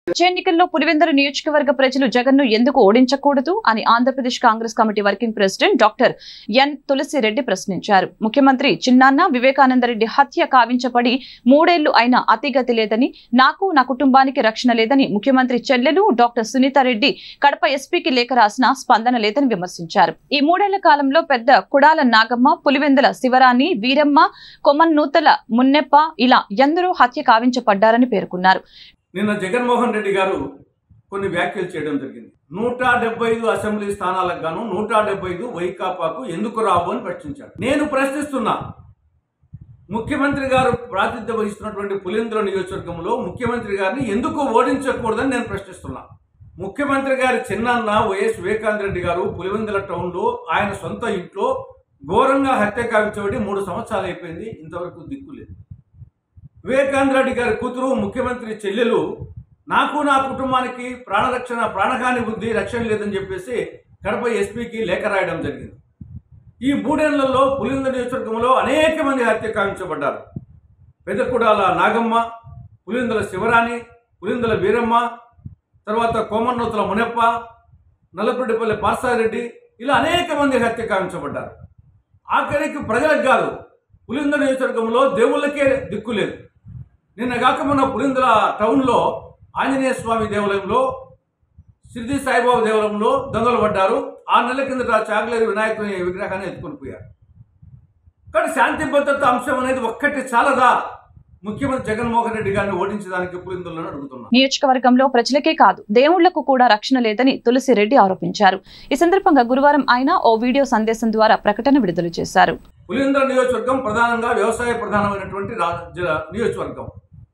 వచ్చే ఎన్నికల్లో పులివెందుల నియోజకవర్గ ప్రజలు జగన్ ను ఎందుకు ఓడించకూడదు అని Andhra Pradesh Congress committee working president doctor N Tulasireddy ప్రశ్నించారు ముఖ్యమంత్రి చిన్నాన్న వివేకానందరెడ్డి హత్య కావించబడి మూడేళ్లు అయినా అతిగతి లేదని నాకు నా కుటుంబానికి రక్షణ లేదని ముఖ్యమంత్రి చెల్లెలు డాక్టర్ సునీతారెడ్డి కడప ఎస్పీకి లేఖ రాసిన స్పందన లేదని విమర్శించారు ఈ మూడేళ్ల కాలంలో పెద్ద కుడాల నాగమ్మ పులివెందుల శివరాణి వీరమ్మ కొమన్నూతల మున్నెప్ప ఇలా ఎందరో హత్య కావించబడ్డారని పేర్కొన్నారు నిన్న జగన్మోహన్ రెడ్డి గారు కొన్ని వ్యాఖ్యలు చేయడం జరిగింది నూట డెబ్బై ఐదు అసెంబ్లీ స్థానాలకు గాను నూట డెబ్బై ఐదు వైకాపాకు ఎందుకు రావు అని ప్రశ్నించాడు నేను ప్రశ్నిస్తున్నా ముఖ్యమంత్రి గారు ప్రాతిథ్యం వహిస్తున్నటువంటి పులింద్ర నియోజకవర్గంలో ముఖ్యమంత్రి గారిని ఎందుకు ఓడించకూడదని నేను ప్రశ్నిస్తున్నా ముఖ్యమంత్రి గారి చిన్నాన్న వైఎస్ వివేకానంద రెడ్డి గారు పులివెందుల టౌన్లో ఆయన సొంత ఇంట్లో ఘోరంగా హత్య కావించబడి మూడు సంవత్సరాలు అయిపోయింది ఇంతవరకు దిక్కు లేదు వివేకానంద రెడ్డి గారి కూతురు ముఖ్యమంత్రి చెల్లెలు నాకు నా కుటుంబానికి ప్రాణరక్షణ ప్రాణహాని ఉంది రక్షణ లేదని చెప్పేసి కడప ఎస్పీకి లేఖ రాయడం జరిగింది ఈ మూడేళ్లలో పులింద నియోజకవర్గంలో అనేక మంది హత్య కావించబడ్డారు పెదకుడాల నాగమ్మ పులిందల శివరాణి పులిందల వీరమ్మ తర్వాత కోమన్నోతుల మునప్ప నల్లపరెడ్డిపల్లి పార్సారెడ్డి ఇలా అనేక మంది హత్య కావించబడ్డారు ఆఖరికి ప్రజలకు కాదు పులింద నియోజకవర్గంలో దేవుళ్ళకే దిక్కు లేదు నిన్న కాక మొన్న పులిందల టౌన్లో ఆంజనేయ స్వామి దేవాలయంలో సిద్ధి సాయిబాబా దేవాలయంలో దొంగలు పడ్డారు ఆరు నెలల కిందట చాగలేరు వినాయకుని విగ్రహాన్ని ఎత్తుకొని పోయారు కానీ శాంతి భద్రత అంశం అనేది ఒక్కటి చాలదా ముఖ్యమంత్రి జగన్మోహన్ రెడ్డి గారిని ఓడించడానికి పులిందులను అడుగుతున్నాం నియోజకవర్గంలో ప్రజలకే కాదు దేవుళ్లకు కూడా రక్షణ లేదని తులసిరెడ్డి ఆరోపించారు ఈ సందర్భంగా గురువారం ఆయన ఓ వీడియో సందేశం ద్వారా ప్రకటన విడుదల చేశారు పులింద్ర నియోజకవర్గం ప్రధానంగా వ్యవసాయ ప్రధానమైనటువంటి రా- జిల్లా నియోజకవర్గం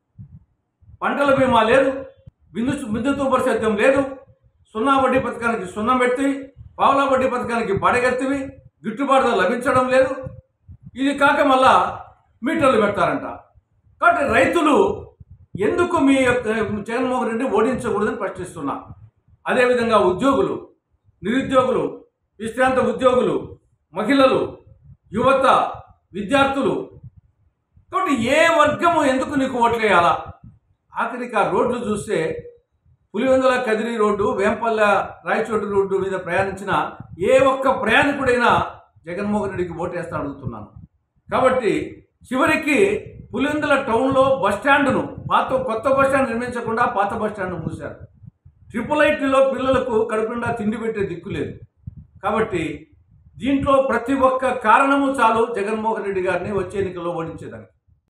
పంటల బీమా లేదు బిందు బిందుతూ పరిశుద్ధ్యం లేదు సున్నా వడ్డీ పథకానికి సున్నం పెడితే పావులా వడ్డీ పథకానికి పడగెత్తివి గిట్టుబాటు ధర లభించడం లేదు ఇది కాక మళ్ళా మీటర్లు పెడతారంట కాబట్టి రైతులు ఎందుకు మీ యొక్క జగన్మోహన్ రెడ్డి ఓడించకూడదని ప్రశ్నిస్తున్నా అదేవిధంగా ఉద్యోగులు నిరుద్యోగులు విశ్రాంత ఉద్యోగులు మహిళలు యువత విద్యార్థులు కాబట్టి ఏ వర్గము ఎందుకు నీకు ఓట్లేయాలా ఆఖరికి ఆ రోడ్లు చూస్తే పులివెందుల కదిరి రోడ్డు వేంపల్ల రాయచోటి రోడ్డు మీద ప్రయాణించిన ఏ ఒక్క ప్రయాణికుడైనా జగన్మోహన్ రెడ్డికి ఓటేస్తా అడుగుతున్నాను కాబట్టి చివరికి పులివెందుల టౌన్లో బస్ స్టాండ్ను పాత కొత్త బస్ స్టాండ్ నిర్మించకుండా పాత బస్ స్టాండ్ మూశారు ట్రిపుల్ ఐటీలో పిల్లలకు కడుపుండా తిండి పెట్టే దిక్కు లేదు కాబట్టి దీంట్లో ప్రతి ఒక్క కారణము చాలు జగన్మోహన్ రెడ్డి గారిని వచ్చే ఎన్నికల్లో ఓడించేదానికి